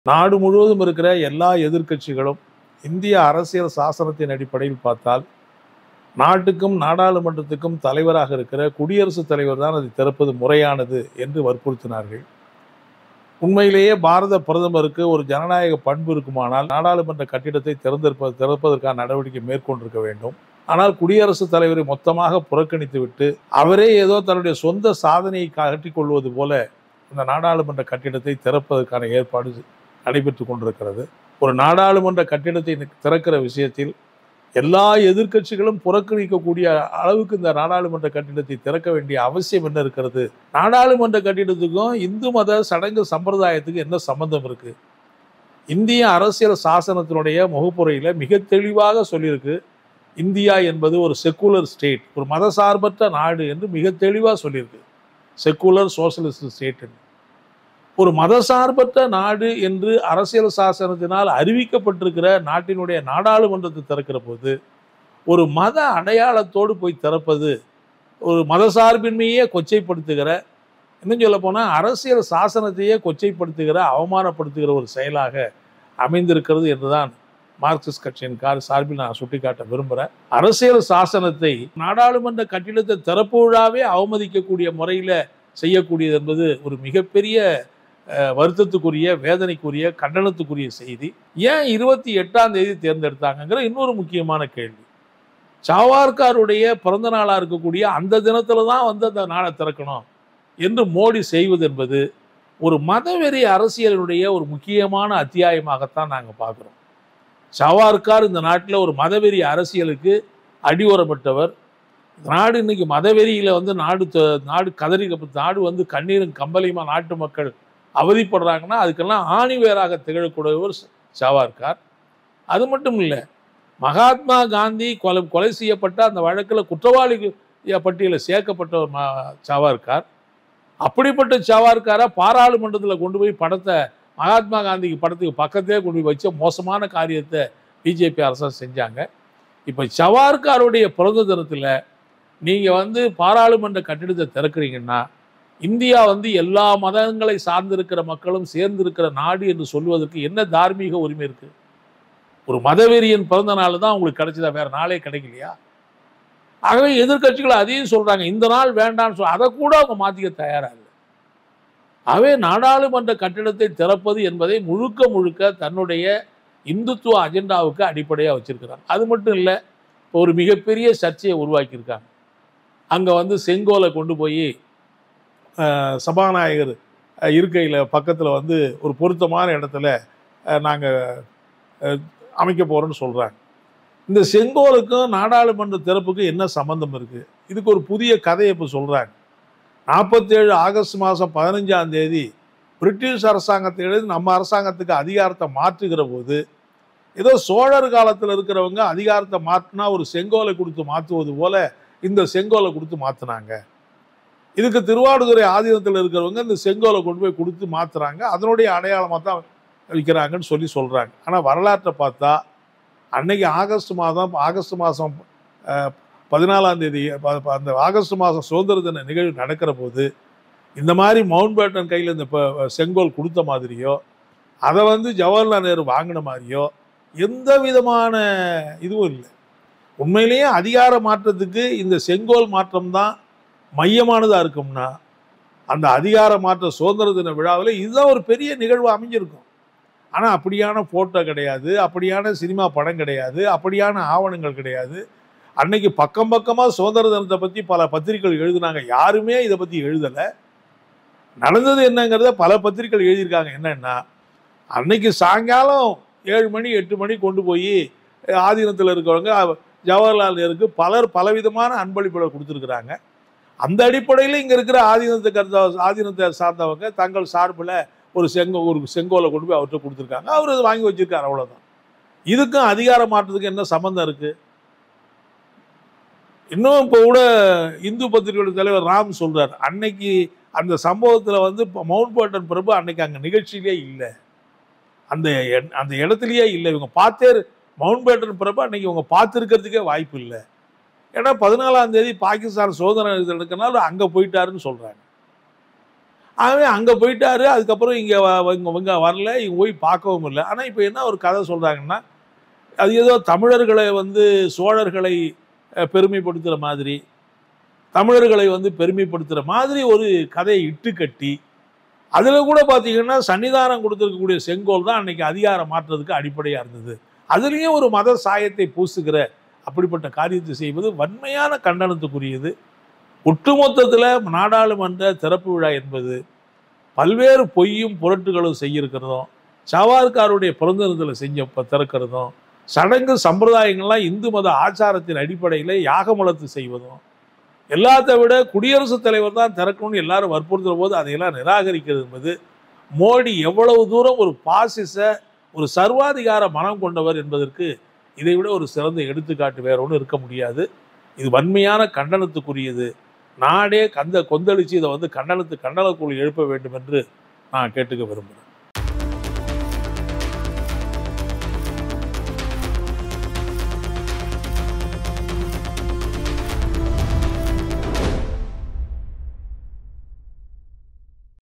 நாடு முழுவதும் இருக்கிற எல்லா எதிர்க்கட்சிகளும் இந்திய அரசியல் சாசனத்தின் அடிப்படையில் பார்த்தால் நாட்டுக்கும் நாடாளுமன்றத்துக்கும் தலைவராக இருக்கிற குடியரசுத் தலைவர் தான் அதை திறப்பது முறையானது என்று வற்புறுத்தினார்கள் உண்மையிலேயே பாரத பிரதமருக்கு ஒரு ஜனநாயக பண்பு இருக்குமானால் நாடாளுமன்ற கட்டிடத்தை திறந்திருப்ப திறப்பதற்கான நடவடிக்கை மேற்கொண்டிருக்க வேண்டும் ஆனால் குடியரசுத் தலைவரை மொத்தமாக புறக்கணித்து விட்டு அவரே ஏதோ தன்னுடைய சொந்த சாதனையை காட்டிக் கொள்வது போல இந்த நாடாளுமன்ற கட்டிடத்தை திறப்பதற்கான ஏற்பாடு நடைபெற்று கொண்டிருக்கிறது ஒரு நாடாளுமன்ற கட்டிடத்தை திறக்கிற விஷயத்தில் எல்லா எதிர்க்கட்சிகளும் புறக்கணிக்கக்கூடிய அளவுக்கு இந்த நாடாளுமன்ற கட்டிடத்தை திறக்க வேண்டிய அவசியம் என்ன இருக்கிறது நாடாளுமன்ற கட்டிடத்துக்கும் இந்து மத சடங்கு சம்பிரதாயத்துக்கு என்ன சம்பந்தம் இருக்கு இந்திய அரசியல் சாசனத்தினுடைய முகப்புரையில மிக தெளிவாக சொல்லியிருக்கு இந்தியா என்பது ஒரு செக்குலர் ஸ்டேட் ஒரு மதசார்பற்ற நாடு என்று மிக தெளிவாக சொல்லியிருக்கு செக்குலர் சோசியலிஸ்ட் ஸ்டேட் ஒரு மதசார்பற்ற நாடு என்று அரசியல் சாசனத்தினால் அறிவிக்கப்பட்டிருக்கிற நாட்டினுடைய நாடாளுமன்றத்தை திறக்கிற போது ஒரு மத அடையாளத்தோடு போய் திறப்பது ஒரு மதசார்பின்மையே கொச்சைப்படுத்துகிற இன்னும் சொல்ல போனால் அரசியல் சாசனத்தையே கொச்சைப்படுத்துகிற அவமானப்படுத்துகிற ஒரு செயலாக அமைந்திருக்கிறது என்றுதான் மார்க்சிஸ்ட் கட்சியின் கார் சார்பில் நான் சுட்டிக்காட்ட விரும்புகிறேன் அரசியல் சாசனத்தை நாடாளுமன்ற கட்டிடத்தை திறப்பு விழாவே அவமதிக்கக்கூடிய முறையில் செய்யக்கூடியது என்பது ஒரு மிகப்பெரிய வருத்தத்துக்குரிய வேதனைக்குரிய கண்டனத்துக்குரிய செய்தி ஏன் இருபத்தி எட்டாம் தேதி தேர்ந்தெடுத்தாங்கிற இன்னொரு முக்கியமான கேள்வி சாவார்காருடைய பிறந்த நாளாக இருக்கக்கூடிய அந்த தினத்துல தான் வந்து அந்த நாடை திறக்கணும் என்று மோடி செய்வது என்பது ஒரு மதவெறி அரசியலுடைய ஒரு முக்கியமான அத்தியாயமாகத்தான் நாங்கள் பார்க்குறோம் சவார்கார் இந்த நாட்டில் ஒரு மதவெறி அரசியலுக்கு அடியோரப்பட்டவர் நாடு இன்னைக்கு மதவெறியில் வந்து நாடு நாடு கதறி நாடு வந்து கண்ணீரும் கம்பலையுமா நாட்டு மக்கள் அவதிப்படுறாங்கன்னா அதுக்கெல்லாம் ஆணிவேராக திகழக்கூடியவர் சவார்கார் அது மட்டும் இல்லை மகாத்மா காந்தி கொலை கொலை செய்யப்பட்ட அந்த வழக்கில் குற்றவாளி பட்டியலில் சேர்க்கப்பட்ட சவார்கார் அப்படிப்பட்ட சவார்காரை பாராளுமன்றத்தில் கொண்டு போய் படத்தை மகாத்மா காந்திக்கு படத்துக்கு பக்கத்தே கொண்டு போய் வச்ச மோசமான காரியத்தை பிஜேபி அரசாங்கம் செஞ்சாங்க இப்போ சவார்காருடைய பிறந்த தினத்தில் நீங்கள் வந்து பாராளுமன்ற கட்டிடத்தை திறக்கிறீங்கன்னா இந்தியா வந்து எல்லா மதங்களை சார்ந்திருக்கிற மக்களும் சேர்ந்திருக்கிற நாடு என்று சொல்வதற்கு என்ன தார்மீக உரிமை இருக்கு ஒரு மதவெறியன் பிறந்த நாள் தான் உங்களுக்கு கிடைச்சதா வேற நாளே கிடைக்கலையா ஆகவே எதிர்கட்சிகள் அதையும் சொல்றாங்க இந்த நாள் வேண்டாம்னு சொல்ல அதை கூட அவங்க மாற்றிக்க தயாரா இல்லை ஆகவே நாடாளுமன்ற கட்டிடத்தை திறப்பது என்பதை முழுக்க முழுக்க தன்னுடைய இந்துத்துவ அஜெண்டாவுக்கு அடிப்படையாக வச்சிருக்கிறாங்க அது மட்டும் இல்லை ஒரு மிகப்பெரிய சர்ச்சையை உருவாக்கியிருக்காங்க அங்கே வந்து செங்கோலை கொண்டு போய் சபாநாயகர் இருக்கையில் பக்கத்தில் வந்து ஒரு பொருத்தமான இடத்துல நாங்கள் அமைக்க போகிறோன்னு சொல்கிறாங்க இந்த செங்கோலுக்கும் நாடாளுமன்ற திறப்புக்கும் என்ன சம்மந்தம் இருக்குது இதுக்கு ஒரு புதிய கதையை இப்போ சொல்கிறாங்க நாற்பத்தேழு ஆகஸ்ட் மாதம் பதினஞ்சாம் தேதி பிரிட்டிஷ் அரசாங்கத்திலிருந்து நம்ம அரசாங்கத்துக்கு அதிகாரத்தை மாற்றுகிற போது ஏதோ சோழர் காலத்தில் இருக்கிறவங்க அதிகாரத்தை மாற்றினா ஒரு செங்கோலை கொடுத்து மாற்றுவது போல இந்த செங்கோலை கொடுத்து மாற்றினாங்க இதுக்கு திருவாடுதுறை ஆதீனத்தில் இருக்கிறவங்க இந்த செங்கோலை கொண்டு போய் கொடுத்து மாற்றுறாங்க அதனுடைய அடையாளமாக தான் விற்கிறாங்கன்னு சொல்லி சொல்கிறாங்க ஆனால் வரலாற்றை பார்த்தா அன்னைக்கு ஆகஸ்ட் மாதம் ஆகஸ்ட் மாதம் பதினாலாம் தேதி அந்த ஆகஸ்ட் மாதம் சுதந்திர தின நிகழ்வு நடக்கிற போது இந்த மாதிரி மவுண்ட் பேட்டன் கையில் இந்த செங்கோல் கொடுத்த மாதிரியோ அதை வந்து ஜவஹர்லால் நேரு வாங்கின மாதிரியோ எந்த விதமான இதுவும் இல்லை உண்மையிலேயே அதிகார மாற்றத்துக்கு இந்த செங்கோல் மாற்றம் தான் மையமானதாக இருக்கும்னா அந்த அதிகார மாற்ற சுதந்திர தின விழாவில் இதுதான் ஒரு பெரிய நிகழ்வு அமைஞ்சிருக்கும் ஆனால் அப்படியான ஃபோட்டோ கிடையாது அப்படியான சினிமா படம் கிடையாது அப்படியான ஆவணங்கள் கிடையாது அன்னைக்கு பக்கம் பக்கமாக சுதந்திர தினத்தை பற்றி பல பத்திரிகைகள் எழுதுனாங்க யாருமே இதை பற்றி எழுதலை நடந்தது என்னங்கிறத பல பத்திரிகைகள் எழுதியிருக்காங்க என்னன்னா அன்னைக்கு சாயங்காலம் ஏழு மணி எட்டு மணி கொண்டு போய் ஆதீனத்தில் இருக்கிறவங்க ஜவஹர்லால் நேருக்கு பலர் பலவிதமான அன்பளிப்புகளை கொடுத்துருக்குறாங்க அந்த அடிப்படையில் இங்கே இருக்கிற ஆதீனத்தை கருத்த ஆதீனத்தை சார்ந்தவங்க தங்கள் சார்பில் ஒரு செங்கோ ஒரு செங்கோலை கொண்டு போய் அவர்கிட்ட கொடுத்துருக்காங்க அவர் அதை வாங்கி வச்சிருக்காரு அவ்வளோதான் இதுக்கும் அதிகார மாற்றத்துக்கு என்ன சம்மந்தம் இருக்குது இன்னும் இப்போ கூட இந்து பத்திரிகையோட தலைவர் ராம் சொல்கிறார் அன்னைக்கு அந்த சம்பவத்தில் வந்து இப்போ மவுண்ட் பேட்டன் பிரபு அன்னைக்கு அங்கே நிகழ்ச்சியிலே இல்லை அந்த அந்த இடத்துலையே இல்லை இவங்க பார்த்தே மவுண்ட் பேட்டன் பிரபு அன்னைக்கு இவங்க பார்த்துருக்கிறதுக்கே வாய்ப்பு இல்லை ஏன்னா பதினாலாம் தேதி பாகிஸ்தான் சோதனை எடுக்கிறனால அங்கே போயிட்டாருன்னு சொல்கிறாங்க ஆகவே அங்கே போயிட்டாரு அதுக்கப்புறம் இங்கே இங்கே இங்கே வரல இங்கே போய் பார்க்கவும் இல்லை ஆனால் இப்போ என்ன ஒரு கதை சொல்கிறாங்கன்னா அது ஏதோ தமிழர்களை வந்து சோழர்களை அஹ், பெருமைப்படுத்துகிற மாதிரி தமிழர்களை வந்து பெருமைப்படுத்துகிற மாதிரி ஒரு கதையை இட்டு கட்டி அதில் கூட பார்த்தீங்கன்னா சன்னிதானம் கொடுத்துருக்கக்கூடிய செங்கோல் தான் அன்னைக்கு அதிகாரம் மாற்றுறதுக்கு அடிப்படையாக இருந்தது அதுலேயும் ஒரு மத சாயத்தை பூசுகிற அப்படிப்பட்ட காரியத்தை செய்வது வன்மையான கண்டனத்துக்குரியது ஒட்டுமொத்தத்தில் நாடாளுமன்ற திறப்பு விழா என்பது பல்வேறு பொய்யும் புரட்டுகளும் செய்யிருக்கிறதும் சவார்காருடைய பிறந்த தினத்தில் செஞ்ச ப- திறக்கிறதும் சடங்கு சம்பிரதாயங்கள்லாம் இந்து மத ஆச்சாரத்தின் அடிப்படையில் யாகமலத்து செய்வதும் எல்லாத்தை விட குடியரசுத் தலைவர் தான் திறக்கணும்னு எல்லாரும் வற்புறுத்துற போது அதையெல்லாம் நிராகரிக்கிறது என்பது மோடி எவ்வளவு தூரம் ஒரு பாசிச ஒரு சர்வாதிகார மனம் கொண்டவர் என்பதற்கு இதை விட ஒரு சிறந்த எடுத்துக்காட்டு வேற ஒன்றும் இருக்க முடியாது இது வன்மையான கண்டனத்துக்குரியது நாடே கந்த கொந்தளிச்சு இதை வந்து கண்டனத்து கண்டனக்குழு எழுப்ப வேண்டும் என்று நான் கேட்டுக்க விரும்புகிறேன்